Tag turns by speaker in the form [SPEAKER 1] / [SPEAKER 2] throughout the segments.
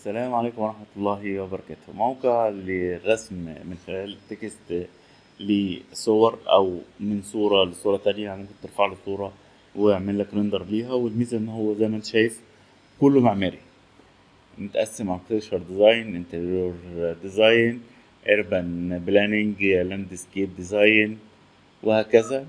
[SPEAKER 1] السلام عليكم ورحمة الله وبركاته موقع للرسم من خلال تكست لصور أو من صورة لصورة تانية يعني ممكن ترفع له صورة ويعمل لك ريندر ليها والميزة إن هو زي ما أنت شايف كله معماري متقسم اركتشر ديزاين انتريور ديزاين urban بلاننج لاندسكيب ديزاين وهكذا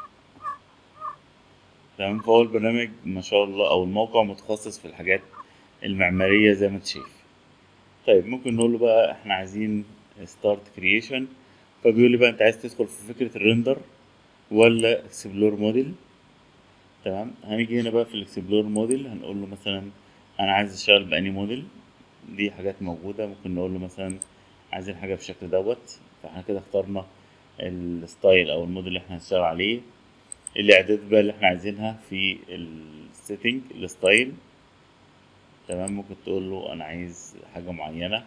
[SPEAKER 1] تمام فهو البرنامج ما شاء الله او الموقع متخصص في الحاجات المعمارية زي ما انت شايف طيب ممكن نقول له بقى احنا عايزين ستارت كرييشن فبيقول لي بقى انت عايز تدخل في فكرة الريندر ولا اكسبلور موديل تمام هنيجي هنا بقى في الاكسبلور موديل هنقول له مثلا انا عايز اشتغل بأني موديل دي حاجات موجودة ممكن نقول له مثلا عايزين حاجة بالشكل دوت فاحنا كده اخترنا الستايل او الموديل اللي احنا هنشتغل عليه الاعداد بقى اللي احنا عايزينها في السيتنج الستايل تمام ممكن تقول له انا عايز حاجة معينة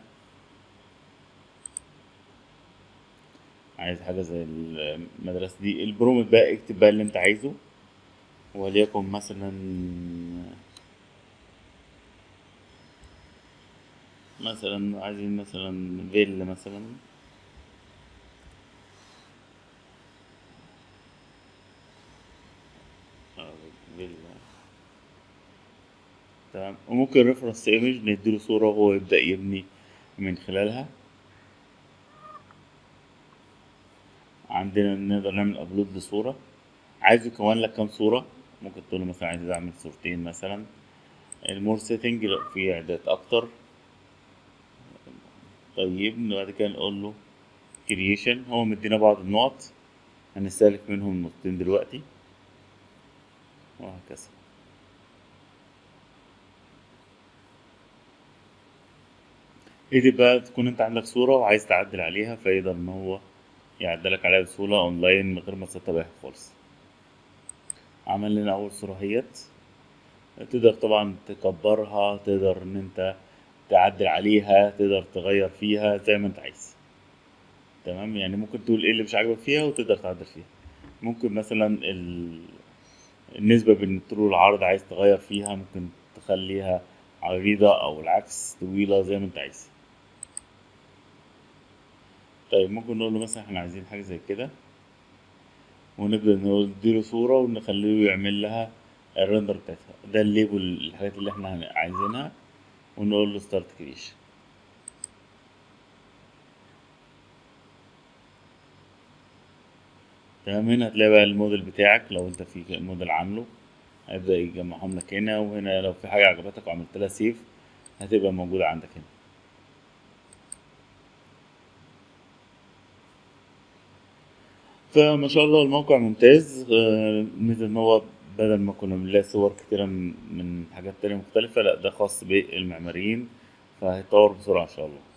[SPEAKER 1] عايز حاجة زي المدرسة دي البرومت بقى اكتب بقى اللي انت عايزه وليكن مثلا مثلا عايزين مثلا فيلا مثلا آه، فيلا تمام وممكن ريفرنس ايمج نديله صورة وهو يبدأ يبني من خلالها عندنا نقدر نعمل ابلود لصورة عايز يكون لك كام صورة ممكن تقول له مثلا عايز اعمل صورتين مثلا المور سيتنج في اعداد اكتر طيب بعد كده نقول له كرييشن هو مدينا بعض النقط هنستهلك منهم نقطتين دلوقتي وهكذا ايه بقى تكون انت عندك صورة وعايز تعدل عليها فيقدر ان هو يعدلك عليها بسهولة اونلاين من غير ما تتابعها خالص عمل لنا اول صورة اهيت تقدر طبعا تكبرها تقدر ان انت تعدل عليها تقدر تغير فيها زي ما انت عايز تمام يعني ممكن تقول ايه اللي مش عاجبك فيها وتقدر تعدل فيها ممكن مثلا ال... النسبة بين الطول والعرض عايز تغير فيها ممكن تخليها عريضة او العكس طويلة زي ما انت عايز طيب ممكن نقول له مثلا احنا عايزين حاجة زي كده ونبدأ نديله صورة ونخليه يعمل لها الرندر بتاعتها ده الليبل الحاجات اللي احنا عايزينها ونقول له ستارت كريشن تمام هنا هتلاقي بقى الموديل بتاعك لو انت في موديل عامله هيبدأ يجمعهم لك هنا وهنا لو في حاجة عجبتك وعملت لها سيف هتبقى موجودة عندك هنا فما شاء الله الموقع ممتاز ميزة ان هو بدل ما كنا بنلاقي صور كتيرة من حاجات تانية مختلفة لا ده خاص بالمعماريين فهيتطور بسرعة ان شاء الله